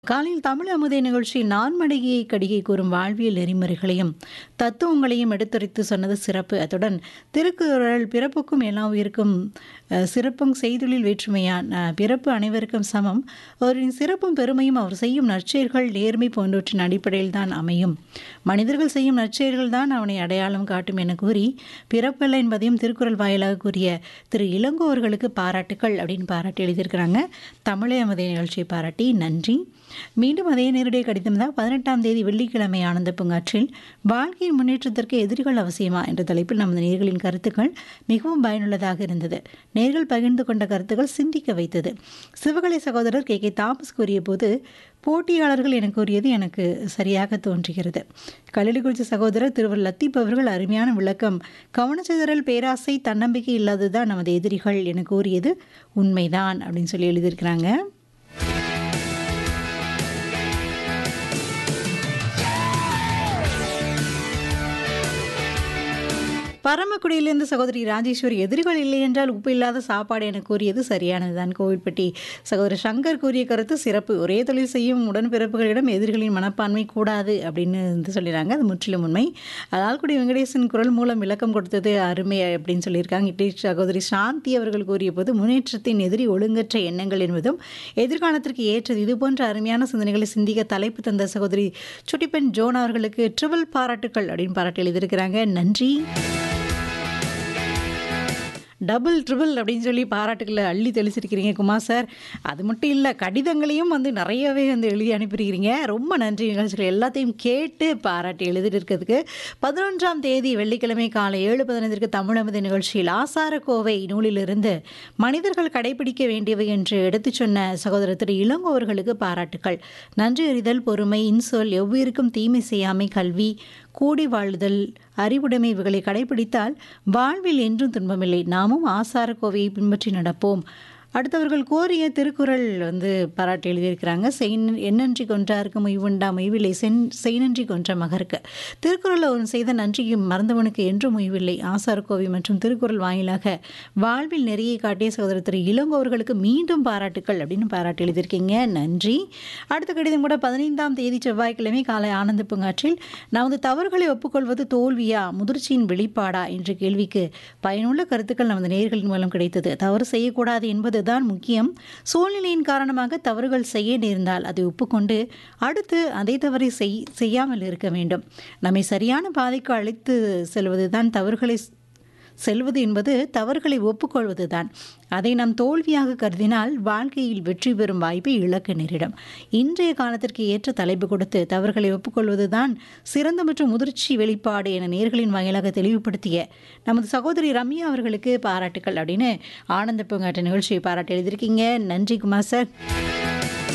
காலையில் தமிழ் அமுதே நிகழ்ச்சியில் நான்மடியை கடிகை கூறும் வாழ்வியல் நெறிமுறைகளையும் தத்துவங்களையும் எடுத்துரைத்து சொன்னது சிறப்பு அத்துடன் திருக்குறள் பிறப்புக்கும் எல்லா உயிருக்கும் அஹ், சிறப்பும் செய்தொழில் வேற்றுமையான் அஹ், பிறப்பு அனைவருக்கும் சமம் அவரின் சிறப்பும் பெருமையும் அவர் செய்யும் நற்செயல்கள் நேர்மை போன்றவற்றின் அடிப்படையில் தான் அமையும் மனிதர்கள் செய்யும் நற்செயல்கள் தான் அவனை அடையாளம் காட்டும் என கூறி பிறப்பல்ல என்பதையும் திருக்குறள் வாயிலாக கூறிய திரு இளங்கோ அவர்களுக்கு பாராட்டுக்கள் அப்படின்னு பாராட்டி எழுதியிருக்கிறாங்க தமிழை அமுதே நிகழ்ச்சியை பாராட்டி நன்றி மீண்டும் அதே நேரடியாக கடிதம் தான் பதினெட்டாம் தேதி வெள்ளிக்கிழமை ஆனந்த பூங்காற்றில் வாழ்க்கையின் முன்னேற்றத்திற்கு எதிரிகள் அவசியமா என்ற தலைப்பில் நமது நேர்களின் கருத்துக்கள் மிகவும் பயனுள்ளதாக இருந்தது நேர்கள் பகிர்ந்து கொண்ட கருத்துக்கள் சிந்திக்க வைத்தது சிவகலை சகோதரர் கே கே தாமஸ் கூறிய போது போட்டியாளர்கள் என கூறியது எனக்கு சரியாக தோன்றுகிறது கல்லூரிக்குறிச்சி சகோதரர் திருவர் லத்தீப் அவர்கள் அருமையான விளக்கம் கவனச்சிதறல் பேராசை தன்னம்பிக்கை இல்லாததுதான் நமது எதிரிகள் என கூறியது உண்மைதான் அப்படின்னு சொல்லி எழுதியிருக்கிறாங்க பரமக்குடியிலிருந்து சகோதரி ராஜேஸ்வரி எதிரிகள் இல்லை என்றால் உப்பு இல்லாத சாப்பாடு என கூறியது சரியானதுதான் கோவில்பட்டி சகோதரர் சங்கர் கூறிய கருத்து சிறப்பு ஒரே தொழில் செய்யும் உடன்பிறப்புகளிடம் எதிரிகளின் மனப்பான்மை கூடாது அப்படின்னு வந்து சொல்லிடுறாங்க அது முற்றிலும் உண்மை அதால்குடி வெங்கடேசன் குரல் மூலம் விளக்கம் கொடுத்தது அருமை அப்படின்னு சொல்லியிருக்காங்க இட்டை சகோதரி சாந்தி அவர்கள் கூறிய போது முன்னேற்றத்தின் எதிரி ஒழுங்கற்ற எண்ணங்கள் என்பதும் எதிர்காலத்திற்கு ஏற்றது இது போன்ற அருமையான சிந்தனைகளை சிந்திக்க தலைப்பு தந்த சகோதரி சுட்டிப்பெண் ஜோன் அவர்களுக்கு ட்ரிபிள் பாராட்டுக்கள் அப்படின்னு பாராட்டி எழுதியிருக்கிறாங்க நன்றி டபுள் ட்ரிபிள் அப்படின்னு சொல்லி பாராட்டுக்களை அள்ளி தெளிச்சிருக்கிறீங்க குமார் சார் அது மட்டும் இல்லை கடிதங்களையும் வந்து நிறையவே வந்து எழுதி அனுப்பியிருக்கிறீங்க ரொம்ப நன்றி நிகழ்ச்சிகள் எல்லாத்தையும் கேட்டு பாராட்டி எழுதிட்டு இருக்கிறதுக்கு பதினொன்றாம் தேதி வெள்ளிக்கிழமை காலை ஏழு பதினைந்திற்கு தமிழமது நிகழ்ச்சியில் ஆசாரக்கோவை நூலிலிருந்து மனிதர்கள் கடைபிடிக்க வேண்டியவை என்று எடுத்துச் சொன்ன சகோதரர் திரு இளங்கோ அவர்களுக்கு பாராட்டுக்கள் நன்றி அறிதல் பொறுமை இன்சொல் எவ்வுயிருக்கும் தீமை செய்யாமை கல்வி கூடி வாழுதல் அறிவுடைமை இவைகளை கடைபிடித்தால் வாழ்வில் என்றும் துன்பமில்லை நாமும் ஆசார கோவையை பின்பற்றி நடப்போம் அடுத்தவர்கள் கோரிய திருக்குறள் வந்து பாராட்டி எழுதியிருக்கிறாங்க செய் எண்ணன்றி கொன்றாருக்கு மொய்வுண்டா மொய்வில்லை சென் செய்நன்றி கொன்ற மகருக்கு திருக்குறளில் ஒன்று செய்த நன்றிக்கு மறந்தவனுக்கு என்றும் மொய்வில்லை ஆசாரக்கோவை மற்றும் திருக்குறள் வாயிலாக வாழ்வில் நிறைய காட்டிய சகோதரர் திரு இளங்கோ அவர்களுக்கு மீண்டும் பாராட்டுக்கள் அப்படின்னு பாராட்டி எழுதியிருக்கீங்க நன்றி அடுத்த கடிதம் கூட பதினைந்தாம் தேதி செவ்வாய்க்கிழமை காலை ஆனந்த பூங்காற்றில் நமது தவறுகளை ஒப்புக்கொள்வது தோல்வியா முதிர்ச்சியின் வெளிப்பாடா என்ற கேள்விக்கு பயனுள்ள கருத்துக்கள் நமது நேர்களின் மூலம் கிடைத்தது தவறு செய்யக்கூடாது என்பதுதான் முக்கியம் சூழ்நிலையின் காரணமாக தவறுகள் செய்ய நேர்ந்தால் அதை ஒப்புக்கொண்டு அடுத்து அதே தவறை செய் செய்யாமல் இருக்க வேண்டும் நம்மை சரியான பாதைக்கு அழைத்து செல்வதுதான் தவறுகளை செல்வது என்பது தவறுகளை ஒப்புக்கொள்வதுதான் அதை நாம் தோல்வியாக கருதினால் வாழ்க்கையில் வெற்றி பெறும் வாய்ப்பை இழக்க நேரிடும் இன்றைய காலத்திற்கு ஏற்ற தலைப்பு கொடுத்து தவறுகளை ஒப்புக்கொள்வதுதான் சிறந்த மற்றும் முதிர்ச்சி வெளிப்பாடு என நேர்களின் வாயிலாக தெளிவுபடுத்திய நமது சகோதரி ரம்யா அவர்களுக்கு பாராட்டுக்கள் அப்படின்னு ஆனந்த பூங்காற்ற நிகழ்ச்சியை பாராட்டி எழுதியிருக்கீங்க நன்றி குமார் சார்